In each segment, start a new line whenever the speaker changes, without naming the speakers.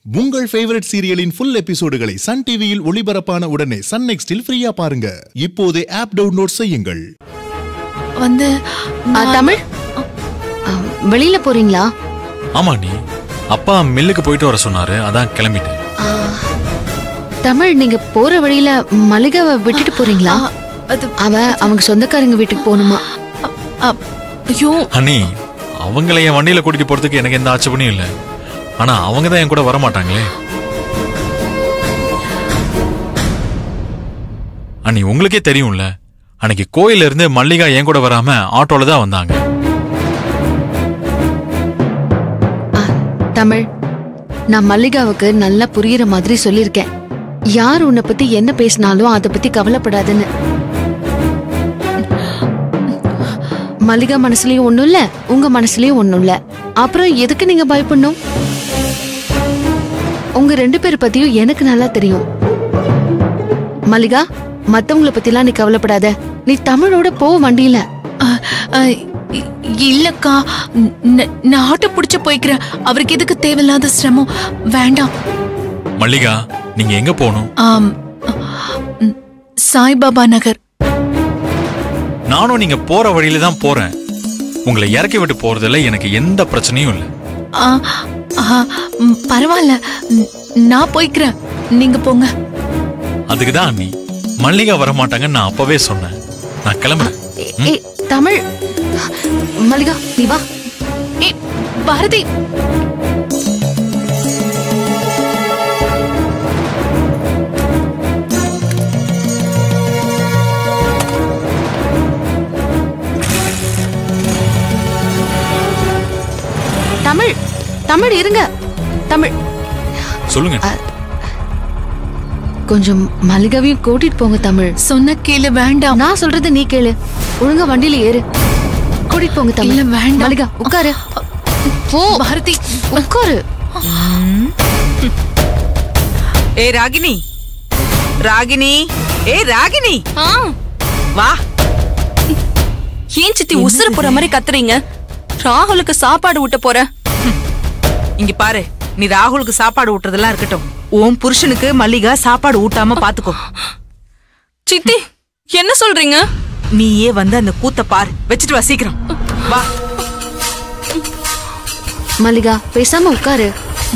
உங்கள் ஃபேவரட் சீரியலின் ஃபுல் எபிசோடுகளை சன் டிவியில் ஒளிபரப்பான உடனே சன் நெக்ஸ்டில் ஃப்ரீயா பாருங்க இப்போதே ஆப் டவுன்லோட் செய்யுங்கள்
வந்து
ஆ,
நான்-
தமிழ் ஆ, வெளியில போறீங்களா
ஆமா நீ அப்பா மில்லுக்கு போயிட்டு வர சொன்னாரு அதான் கிளம்பிட்டேன்
ஆ, தமிழ் நீங்க போற வழியில மல்லிகாவை விட்டுட்டு போறீங்களா
ஆ, அது
அவ அவங்க சொந்தக்காரங்க வீட்டுக்கு போகணுமா
அ, ஐயோ
அண்ணி அவங்கள என் வண்டியில கூட்டிட்டு போறதுக்கு எனக்கு எந்த ஆட்சேபனையும் இல்லை ஆனா அவங்க தான் என் கூட வர மாட்டாங்களே அண்ணி உங்களுக்கே தெரியும்ல அன்னைக்கு கோயில்ல இருந்து மல்லிகா என் கூட வராம ஆட்டோல தான் வந்தாங்க
ஆ, தமிழ் நான் மல்லிகாவுக்கு நல்லா புரியுற மாதிரி சொல்லியிருக்கேன் யார் உன்னை பத்தி என்ன பேசினாலும் அதை பத்தி கவலைப்படாதுன்னு மல்லிகா மனசுலயும் ஒண்ணும் இல்ல உங்க மனசுலயும் ஒண்ணும் இல்ல அப்புறம் எதுக்கு நீங்க பயப்படணும் உங்க ரெண்டு பேர் பத்தியும் எனக்கு நல்லா தெரியும் மல்லிகா மத்தவங்கள பத்திலாம் நீ கவலைப்படாத நீ தமிழோட போ வண்டியில
அ, அ, இ- இல்லக்கா ந- நான் ஆட்டோ புடிச்சு போய்க்கிறேன் அவருக்கு எதுக்கு தேவையில்லாத சிரமம் வேண்டாம்
மல்லிகா நீங்க எங்க போகணும்
ஆம், ம், சாய்பாபா நகர்
நானும் நீங்க போற வழியில தான் போறேன் உங்களை இறக்கி விட்டு போறதுல எனக்கு எந்த பிரச்சனையும் இல்லை
ஆ, ஆ, ம், பரவாயில்ல ம், நான் போய்க்கிறேன் நீங்க போங்க
அதுக்கு தான் அண்ணி மல்லிகா வர மாட்டாங்கன்னு நான் அப்பவே சொன்னேன் நான் கிளம்புறேன்
ஏ- ஏய் தமிழ் மல்லிகா நீ வா
ஏ பாரதி
தமிழ் தமிழ் இருங்க தமிழ்
சொல்லுங்க
கொஞ்சம் மல்லிகாவையும் கூட்டிட்டு போங்க தமிழ்
சொன்ன கேளு வேண்டாம்
நான் சொல்றது நீ கேளு ஒழுங்கா வண்டியில ஏறு கூட்டிட்டு போங்க
இல்ல
தமிழ்
வேண்டாம்
மல்லிகா உட்காரு
போ பாரதி
உட்காரு
ஏ ராகினி ராகினி ஏ ராகினி
ஆ
வா
ஏன் சித்தி உசுர போற மாதிரி கத்துறீங்க ராகுலுக்கு சாப்பாடு ஊட்ட போறேன்
இங்க பாரு நீ ராகுலுக்கு சாப்பாடு ஊட்டுறதெல்லாம் இருக்கட்டும் உன் புருஷனுக்கு மல்லிகா சாப்பாடு ஊட்டாம பாத்துக்கோ
சித்தி என்ன சொல்றீங்க
நீயே வந்து அந்த கூத்த பாரு வச்சுட்டு வா சீக்கிரம் வா
மல்லிகா பேசாம உட்காரு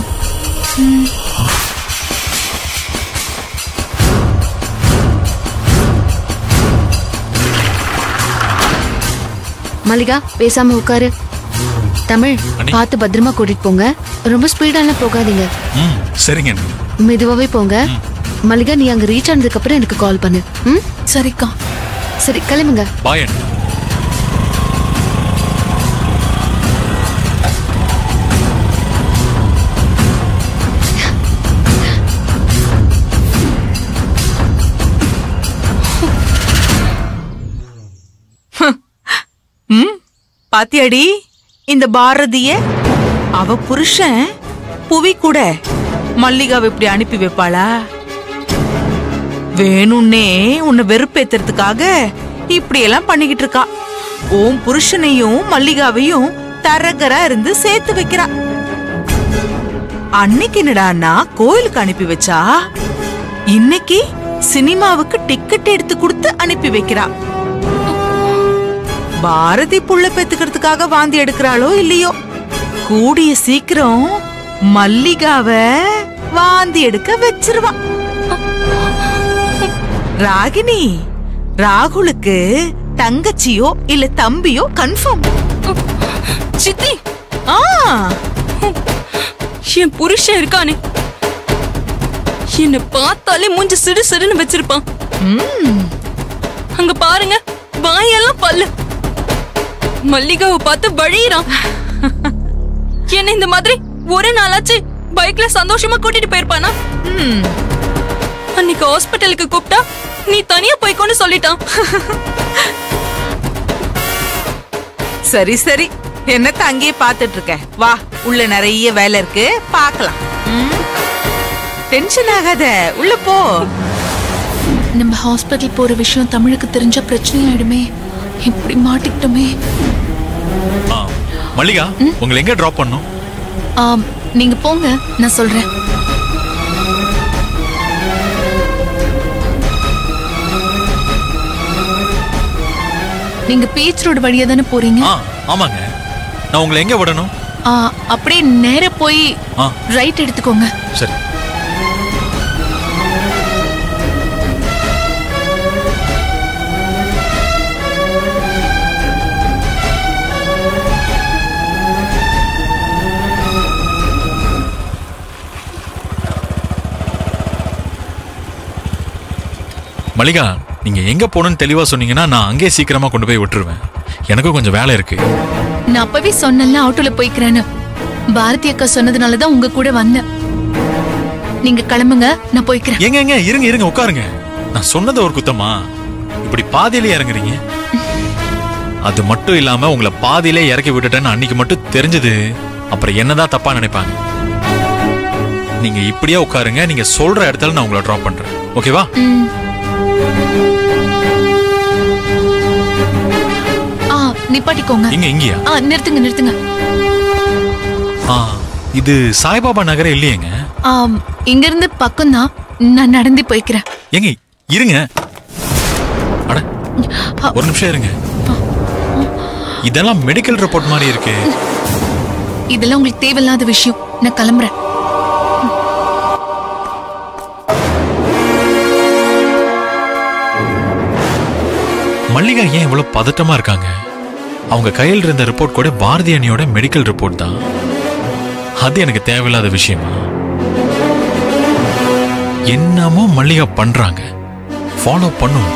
மல்லிகா பேசாம உட்காரு தமிழ்
அண்ணி.
பார்த்து பத்திரமா கூட்டிட்டு போங்க ரொம்ப ஸ்பீடாலாம் போகாதீங்க
ம் சரிங்க அண்ணி
மெதுவாவே போங்க மல்லிகா நீ அங்க ரீச் ஆனதுக்கு அப்புறம் எனக்கு கால் பண்ணு ம்
சரிக்கா
சரி கிளம்புங்க
பாய் அண்ணி
ம் பாத்தியாடி இந்த பாரதிய அவ புருஷன் புவி கூட மல்லிகாவை இப்படி அனுப்பி வைப்பாளா வேணும்னே உன்னை வெறுப்பேத்துறதுக்காக இப்படி எல்லாம் பண்ணிக்கிட்டு இருக்கா உன் புருஷனையும் மல்லிகாவையும் தரகரா இருந்து சேர்த்து வைக்கிறா அன்னைக்கு என்னடான்னா கோயிலுக்கு அனுப்பி வச்சா இன்னைக்கு சினிமாவுக்கு டிக்கெட் எடுத்து கொடுத்து அனுப்பி வைக்கிறா பாரதி புள்ள பெத்துக்கிறதுக்காக வாந்தி எடுக்கிறாளோ இல்லையோ கூடிய சீக்கிரம் மல்லிகாவ வாந்தி எடுக்க வச்சிருவா ராகினி ராகுலுக்கு தங்கச்சியோ இல்ல தம்பியோ கன்ஃபார்ம்
சித்தி
ஆ
என் புருஷன் இருக்கானே என்ன பார்த்தாலே மூஞ்சி சிடு சிடுன்னு வச்சிருப்பான்
ம்,
அங்க பாருங்க வாயெல்லாம் பல்லு மல்லிகாவை பார்த்து வழியிறான் என்ன இந்த மாதிரி ஒரு நாளாச்சு பைக்ல சந்தோஷமா கூட்டிட்டு போயிருப்பானா
ம்.
அன்னைக்கு ஹாஸ்பிட்டலுக்கு கூப்பிட்டா நீ தனியா போய்க்கோன்னு சொல்லிட்டான்
சரி சரி என்னத்த அங்கேயே பாத்துட்டு இருக்க வா உள்ள நிறைய வேலை இருக்கு பார்க்கலாம் ம். டென்ஷன் ஆகாத உள்ள போ
நம்ம ஹாஸ்பிட்டல் போற விஷயம் தமிழுக்கு தெரிஞ்ச பிரச்சனை ஆயிடுமே இப்படி மாட்டிக்கிட்டோமே
ஆ மல்லிகா உங்களை எங்க டிராப் பண்ணும்
ஆம், நீங்க போங்க நான் சொல்றேன் நீங்க பீச் ரோடு வழியா தானே போறீங்க
ஆ ஆமாங்க நான் உங்களை எங்க விடணும்
ஆ, அப்படியே நேரா போய்
ஆ
ரைட் எடுத்துக்கோங்க
சரி மல்லிகா நீங்க எங்க போகணும்னு தெளிவா சொன்னீங்கன்னா நான் அங்கேயே சீக்கிரமா கொண்டு போய் விட்டுருவேன் எனக்கும் கொஞ்சம் வேலை இருக்கு
நான் அப்பவே சொன்னேன்ல ஆட்டோல போய்க்கிறேன்னு பாரதி அக்கா சொன்னதுனால தான் உங்க கூட வந்தேன் நீங்க கிளம்புங்க நான் போய்க்கிறேன்
எங்க எங்க இருங்க இருங்க உட்காருங்க நான் சொன்னது ஒரு குத்தமா இப்படி பாதியிலே இறங்குறீங்க அது மட்டும் இல்லாம உங்களை பாதியிலே இறக்கி விட்டுட்டேன்னு அன்னைக்கு மட்டும் தெரிஞ்சது அப்புறம் என்னதான் தப்பா நினைப்பாங்க நீங்க இப்படியே உட்காருங்க நீங்க சொல்ற இடத்துல நான் உங்களை ட்ராப் பண்றேன் ஓகேவா
ம். ஆ நிப்பாட்டிக்கோங்க
இங்க இங்கயா
ஆ நிறுத்துங்க நிறுத்துங்க
ஆ இது சாய்பாபா நகரே இல்லையேங்க
ஆம், இங்க இருந்து பக்கம் தான் நான் நடந்து போய்க்கிறேன்
எங்க இருங்க அட ஒரு நிமிஷம் இருங்க இதெல்லாம் மெடிக்கல் ரிப்போர்ட் மாதிரி இருக்கு
இதெல்லாம் உங்களுக்கு தேவையில்லாத விஷயம் நான் கிளம்புறேன்
மல்லிகா ஏன் இவ்வளவு பதட்டமா இருக்காங்க அவங்க கையில் இருந்த ரிப்போர்ட் கூட பாரதி அணியோட மெடிக்கல் ரிப்போர்ட் தான் அது எனக்கு தேவையில்லாத விஷயமா என்னமோ மல்லிகா பண்றாங்க ஃபாலோ பண்ணும்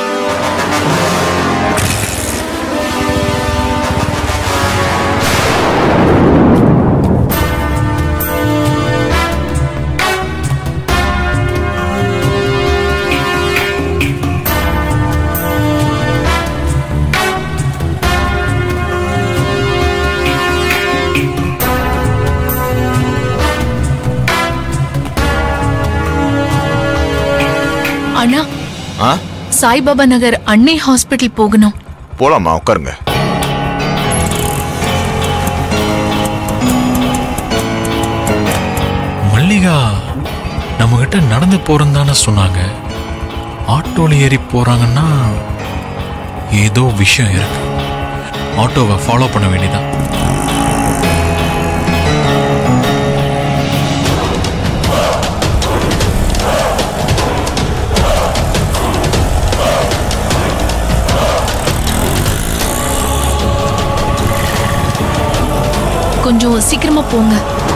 அண்ணா
ஆ
சாய்பாபா நகர் அன்னை ஹாஸ்பிட்டல் போகணும்
போலாமா உட்காருங்க
மல்லிகா நம்ம கிட்ட நடந்து போறேன்னு தானே சொன்னாங்க ஆட்டோல ஏறி போறாங்கன்னா ஏதோ விஷயம் இருக்கு ஆட்டோவை ஃபாலோ பண்ண வேண்டியதான்
கொஞ்சம் சீக்கிரமா போங்க